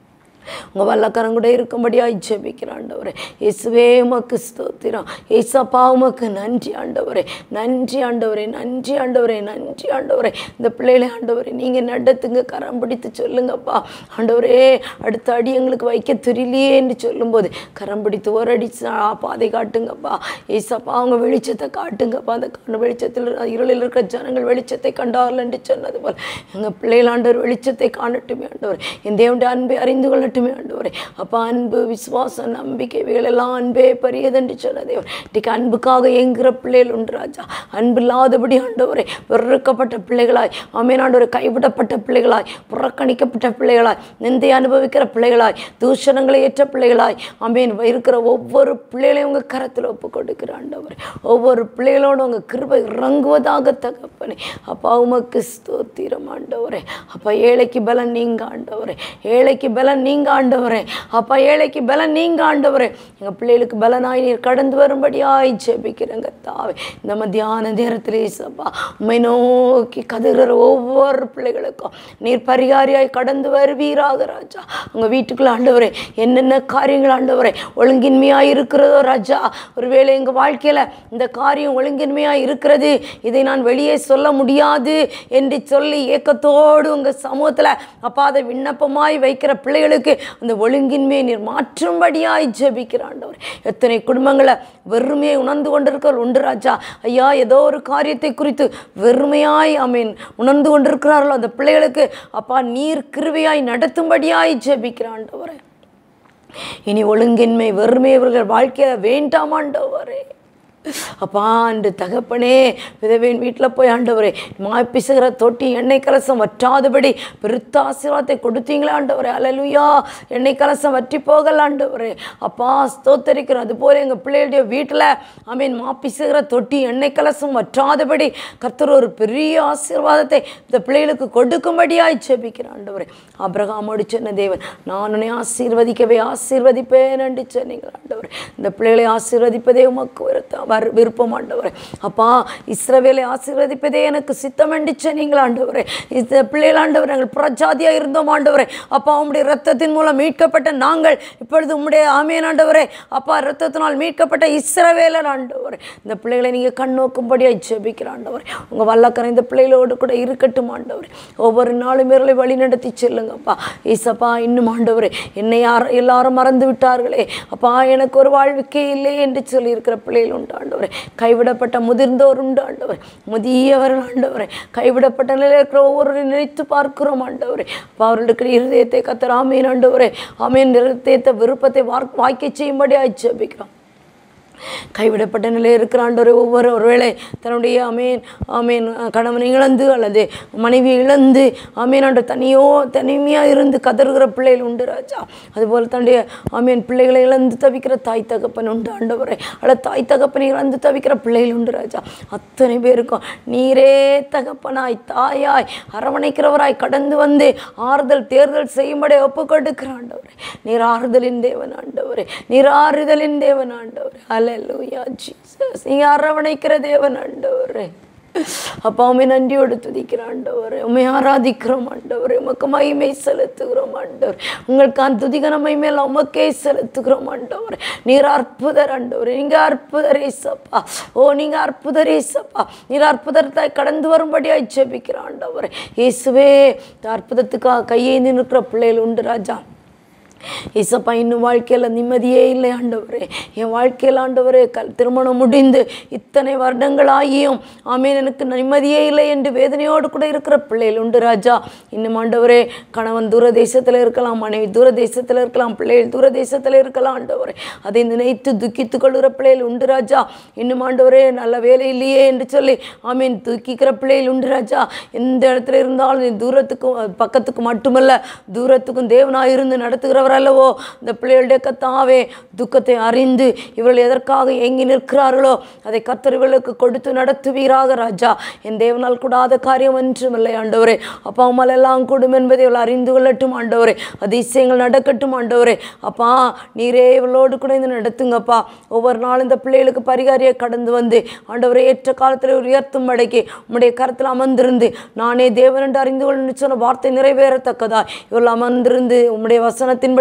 உங்கள் வல்லக்கரம் கூட இருக்கும்படியாய் ஜெபிக்கிறேன் ஆண்டவரே இயேசுவே உமக்கு ஸ்தோத்திரம் ஏசப்பா உமக்கு நன்றி ஆண்டவரே நன்றி ஆண்டவரே நன்றி ஆண்டவரே நன்றி ஆண்டவரே இந்த பிள்ளைகளை ஆண்டவரே நீங்கள் நடத்துங்க கரம் பிடித்து சொல்லுங்கப்பா ஆண்டவரே அடுத்த அடி எங்களுக்கு வைக்க தெரியலையே என்று சொல்லும்போது கரம் பிடித்து ஒரு அடி சா- பாதை காட்டுங்கப்பா ஏசப்பா அவங்க வெளிச்சத்தை காட்டுங்கப்பா அந்த கண்ணு வெளிச்சத்தில் இருளில் இருக்கிற ஜனங்கள் வெளிச்சத்தை கண்டார்கள் என்று சொன்னது போல் எங்கள் பிள்ளைகள் ஆண்டவர் வெளிச்சத்தை காணட்டுமே ஆண்டவர் என் தேவனுடைய அன்பை அறிந்து கொள்ளட்டுமே ஆண்டவரே அப்பா அன்பு விசுவாசம் நம்பிக்கை இவைகளெல்லாம் அன்பே பெரியதென்று சொன்ன தேவன் இன்றைக்கு அன்புக்காக ஏங்குகிற பிள்ளைகள் உண்டு ராஜா அன்பு இல்லாதபடி ஆண்டவரே வெறுக்கப்பட்ட பிள்ளைகளாய் ஆமேன் ஆண்டவரை கைவிடப்பட்ட பிள்ளைகளாய் புறக்கணிக்கப்பட்ட பிள்ளைகளாய் நிந்தை அனுபவிக்கிற பிள்ளைகளாய் தூஷணங்களை ஏற்ற பிள்ளைகளாய் ஆமேன் இருக்கிற ஒவ்வொரு பிள்ளைகளையும் உங்கள் கரத்தில் ஒப்பு கொடுக்கிற ஆண்டவர் ஒவ்வொரு பிள்ளைகளோட உங்கள் கிருபை இறங்குவதாக தகப்பனே அப்பா உமக்கு ஸ்தோத்திரம் ஆண்டவரே அப்பா ஏழைக்கு பலன் நீங்க ஆண்டவரே ஏழைக்கு பலன் நீங்க ஆண்டவரே அப்பா ஏழைக்கு பலன் நீங்க ஆண்டவரே எங்கள் பிள்ளைகளுக்கு பலனாய் நீர் கடந்து வரும்படியாய் ஜெபிக்கிறேங்க தாவே இந்த மத்தியான நேரத்தில் ஏசப்பா உம்மை நோக்கி கதறுகிற ஒவ்வொரு பிள்ளைகளுக்கும் நீர் பரிகாரியாய் கடந்து வருவீராக ராஜா உங்கள் வீட்டுக்குள்ள ஆண்டவரே என்னென்ன காரியங்கள் ஆண்டவரே ஒழுங்கின்மையாக இருக்கிறதோ ராஜா ஒருவேளை எங்கள் வாழ்க்கையில் இந்த காரியம் ஒழுங்கின்மையாக இருக்கிறது இதை நான் வெளியே சொல்ல முடியாது என்று சொல்லி ஏக்கத்தோடு உங்கள் சமூகத்தில் அப்பா அதை விண்ணப்பமாய் வைக்கிற பிள்ளைகளுக்கு அந்த ஒழுங்கின்மையை நீர் மாற்றும்படியாய் ஜெபிக்கிற ஆண்டவர் எத்தனை குடும்பங்களை வெறுமையை உணர்ந்து கொண்டிருக்கிற உண்டு ராஜா ஐயா ஏதோ ஒரு காரியத்தை குறித்து வெறுமையாய் அமீன் உணர்ந்து கொண்டிருக்கிறார்களோ அந்த பிள்ளைகளுக்கு அப்பா நீர் கிருபையாய் நடத்தும்படியாய் ஜெபிக்கிற ஆண்டவரே இனி ஒழுங்கின்மை வெறுமை இவர்கள் வாழ்க்கையில வேண்டாம் ஆண்டவரே அப்பா அன்று தகப்பனே விதவையின் வீட்டில் போய் ஆண்டவரே மாய்ப்பிசுகிற தொட்டி எண்ணெய் கலசம் வற்றாதபடி பெருத்த ஆசீர்வாதத்தை கொடுத்தீங்களா ஆண்டவரே அலலுயா எண்ணெய் கலசம் வற்றி போகல ஆண்டவரே அப்பா ஸ்தோத்தரிக்கிறோம் அதுபோல எங்கள் பிள்ளைகளுடைய வீட்டில் ஐ மீன் மாப்பிசுகிற தொட்டி எண்ணெய் கலசம் வற்றாதபடி கர்த்தர் ஒரு பெரிய ஆசீர்வாதத்தை இந்த பிள்ளைகளுக்கு கொடுக்கும்படியாய் ஜெபிக்கிறேன் ஆண்டவரே அப்ரஹாமோடு சொன்ன தேவன் நான் உன்னை ஆசீர்வதிக்கவே ஆசீர்வதிப்பேன் என்று சொன்னீங்க ஆண்டவரே இந்த பிள்ளைகளை ஆசீர்வதிப்பதே உமக்கு விருத்தம் வர் விருப்பம் ஆண்டவரே அப்பா இஸ்ரவேலை ஆசீர்வதிப்பதே எனக்கு சித்தம் என்று சொன்னீங்கள் ஆண்டவரே இந்த பிள்ளைகள் ஆண்டவர் நாங்கள் புறஜாதியாக இருந்தோம் ஆண்டவரே அப்பா உம்முடைய ரத்தத்தின் மூலம் மீட்கப்பட்ட நாங்கள் இப்பொழுது உம்முடைய ஆமேன் ஆண்டவரே அப்பா ரத்தத்தினால் மீட்கப்பட்ட இஸ்ரவேலர் ஆண்டவரே இந்த பிள்ளைகளை நீங்கள் கண் நோக்கும்படியாக ஜெபிக்கிற ஆண்டவரே உங்கள் வல்லக்கரை இந்த பிள்ளைகளோடு கூட இருக்கட்டும் ஆண்டவரே ஒவ்வொரு நாளும் இவர்களை வழி நடத்தி செல்லுங்கப்பா ஈசப்பா இன்னும் ஆண்டவரே என்னை யார் எல்லாரும் மறந்து விட்டார்களே அப்பா எனக்கு ஒரு வாழ்வுக்கே இல்லை என்று சொல்லியிருக்கிற பிள்ளைகள் உண்டு ஆண்டவரே கைவிடப்பட்ட முதிர்ந்தோர் உண்டு ஆண்டவர் முதியவர்கள் ஆண்டவரே கைவிடப்பட்ட நிலையில் இருக்கிற ஒவ்வொருவரையும் நினைத்து பார்க்கிறோம் ஆண்டவரே அப்பா அவர்களுக்கு இருதயத்தை கத்தர் ஆமீன் ஆண்டவரே ஆமீன் இருதயத்தை விருப்பத்தை வார் வாய்க்க செய்யும்படி ஜெபிக்கிறோம் கைவிடப்பட்ட நிலையில் இருக்கிற ஆண்டவரை ஒவ்வொரு ஒருவேளை தன்னுடைய அமேன் ஆமேன் கணவனை இழந்து அல்லது மனைவி இழந்து ஆமேன் ஆண்டு தனியோ தனிமையாக இருந்து கதறுகிற பிள்ளைகள் உண்டு ராஜா அதுபோல் தன்னுடைய ஆமேன் பிள்ளைகளை இழந்து தவிக்கிற தாய் தகப்பன் உண்டு ஆண்டவரை அல்ல தாய் தகப்பனை இழந்து தவிக்கிற பிள்ளைகள் உண்டு ராஜா அத்தனை பேருக்கும் நீரே தகப்பனாய் தாயாய் அரவணைக்கிறவராய் கடந்து வந்து ஆறுதல் தேர்தல் செய்யும்படி ஒப்பு கொடுக்கிற ஆண்டவரே நீர் ஆறுதலின் தேவன் ஆண்டவரே நீர் ஆறுதலின் தேவன் ஆண்டவரே அல்லேலூயா ஜீசஸ் நீங்க அரவணைக்கிற தேவன் ஆண்டவரே அப்பா உண்மை நன்றியோடு துதிக்கிற ஆண்டவரே உண்மை ஆராதிக்கிறோம் ஆண்டவரே உமக்கு மகிமை செலுத்துகிறோம் ஆண்டவர் உங்களுக்கு அந்த துதிகன மகிமையில் உமக்கே செலுத்துகிறோம் ஆண்டவரே நீர் அற்புதர் ஆண்டவரே நீங்க அற்புதர் ஏசப்பா ஓ நீங்க அற்புதர் ஏசப்பா நீர் அற்புதத்தை கடந்து வரும்படியாய் ஜெபிக்கிற ஆண்டவரே இயேசுவே இந்த அற்புதத்துக்காக கையேந்தி நிற்கிற பிள்ளைகள் உண்டு ராஜா இசப்பா இன்னும் வாழ்க்கையில் நிம்மதியே இல்லை ஆண்டவரே என் வாழ்க்கையில் ஆண்டவரே கல் திருமணம் முடிந்து இத்தனை வருடங்களாகியும் ஆமேன் எனக்கு நிம்மதியே இல்லை என்று வேதனையோடு கூட இருக்கிற பிள்ளைகள் உண்டு ராஜா இன்னும் ஆண்டவரே கணவன் தூர தேசத்தில் இருக்கலாம் மனைவி தூர தேசத்தில் இருக்கலாம் பிள்ளைகள் தூர தேசத்தில் இருக்கலாம் ஆண்டவரே அதை நினைத்து துக்கித்து கொள்கிற பிள்ளைகள் உண்டு ராஜா இன்னும் ஆண்டவரே நல்ல வேலை இல்லையே என்று சொல்லி ஆமீன் துக்கிக்கிற பிள்ளைகள் உண்டு ராஜா எந்த இடத்துல இருந்தாலும் நீ தூரத்துக்கும் பக்கத்துக்கு மட்டுமல்ல தூரத்துக்கும் தேவனாக இருந்து நடத்துகிறவர் அல்லவோ இந்த பிள்ளைகளுடைய கத்தாவே துக்கத்தை அறிந்து இவர்கள் எதற்காக ஏங்கி நிற்கிறார்களோ அதை கர்த்தர் இவர்களுக்கு கொடுத்து நடத்துவீராக ராஜா என் தேவனால் கூடாத காரியம் ஒன்றுமில்லை ஆண்டவரே அப்பா அம்மால் எல்லாம் கூடும் என்பதை இவள் அறிந்து கொள்ளட்டும் ஆண்டவரே அதிசயங்கள் நடக்கட்டும் ஆண்டவரே அப்பா நீரே இவளோடு கூட இந்த நடத்துங்கப்பா ஒவ்வொரு நாளும் இந்த பிள்ளைகளுக்கு பரிகாரியை கடந்து வந்து ஆண்டவரை ஏற்ற காலத்தில் உயர்த்தும் படைக்கு உம்முடைய கருத்தில் அமர்ந்திருந்து நானே தேவன் என்று அறிந்து கொள்ளணும்னு சொன்ன வார்த்தை நிறைவேறத்தக்கதா இவள் அமர்ந்திருந்து உம்முடைய வசனத்தின்படி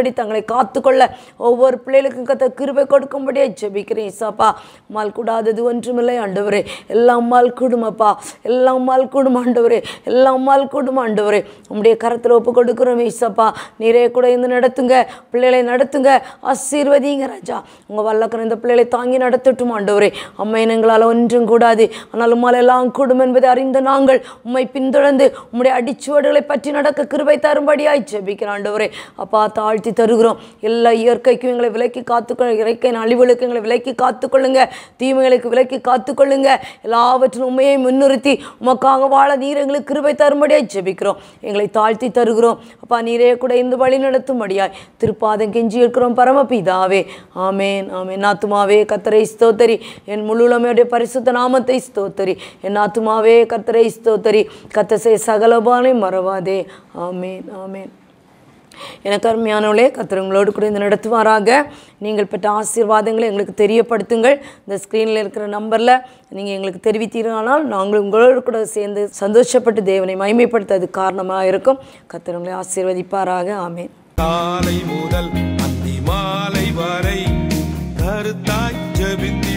வரும்படி தங்களை காத்துக்கொள்ள ஒவ்வொரு பிள்ளைகளுக்கும் கத்த கிருபை கொடுக்கும்படியே ஜெபிக்கிறேன் இசாப்பா மால் கூடாதது ஒன்றுமில்லை ஆண்டவரே எல்லாம் மால் கூடுமப்பா எல்லாம் மால் கூடும் ஆண்டவரே எல்லாம் மால் கூடும் ஆண்டவரே உம்முடைய கரத்தில் ஒப்பு கொடுக்குறோம் இசாப்பா நீரே கூட இருந்து நடத்துங்க பிள்ளைகளை நடத்துங்க ஆசீர்வதிங்க ராஜா உங்கள் வல்லக்கரம் இந்த பிள்ளைகளை தாங்கி நடத்தட்டும் ஆண்டவரே அம்மை எங்களால் ஒன்றும் கூடாது ஆனால் உம்மால் எல்லாம் கூடும் என்பதை அறிந்த நாங்கள் உம்மை பின்தொடர்ந்து உம்முடைய அடிச்சுவடுகளை பற்றி நடக்க கிருபை தரும்படியாய் ஜெபிக்கிறோம் ஆண்டவரே அப்பா தாழ்த்தி தருகிறோம் எல்லா இயற்கைக்கும் எங்களை விலக்கி காத்துக்கொள்ள இயற்கை அழிவுகளுக்கு எங்களை விலக்கி காத்துக்கொள்ளுங்க தீமைகளுக்கு விலக்கி காத்துக்கொள்ளுங்க எல்லாவற்றிலும் உண்மையை முன்னிறுத்தி உமக்காக வாழ நீர் எங்களுக்கு கிருபை தரும்படியாய் ஜெபிக்கிறோம் எங்களை தாழ்த்தி தருகிறோம் அப்பா நீரே கூட இந்த வழி நடத்தும்படியாய் திருப்பாதம் கெஞ்சி இருக்கிறோம் பரமபிதாவே ஆமேன் ஆமேன் ஆத்துமாவே கத்தரை ஸ்தோத்தரி என் முழுமையுடைய பரிசுத்த நாமத்தை ஸ்தோத்தரி என் ஆத்துமாவே கத்தரை ஸ்தோத்தரி கத்தசை சகலபானை மறவாதே ஆமேன் ஆமேன் எனக்கு அருமையானவளே கத்தர் உங்களோடு கூட இந்த நடத்துவாராக நீங்கள் பெற்ற ஆசீர்வாதங்களை எங்களுக்கு தெரியப்படுத்துங்கள் இந்த ஸ்க்ரீனில் இருக்கிற நம்பரில் நீங்கள் எங்களுக்கு தெரிவித்தீர்களானால் நாங்கள் உங்களோடு கூட சேர்ந்து சந்தோஷப்பட்டு தேவனை மகிமைப்படுத்த அது காரணமாக இருக்கும் கத்தர் உங்களை ஆசீர்வதிப்பாராக ஆமேன் காலை முதல் அந்தி மாலை வரை கருத்தாய் ஜெபித்தி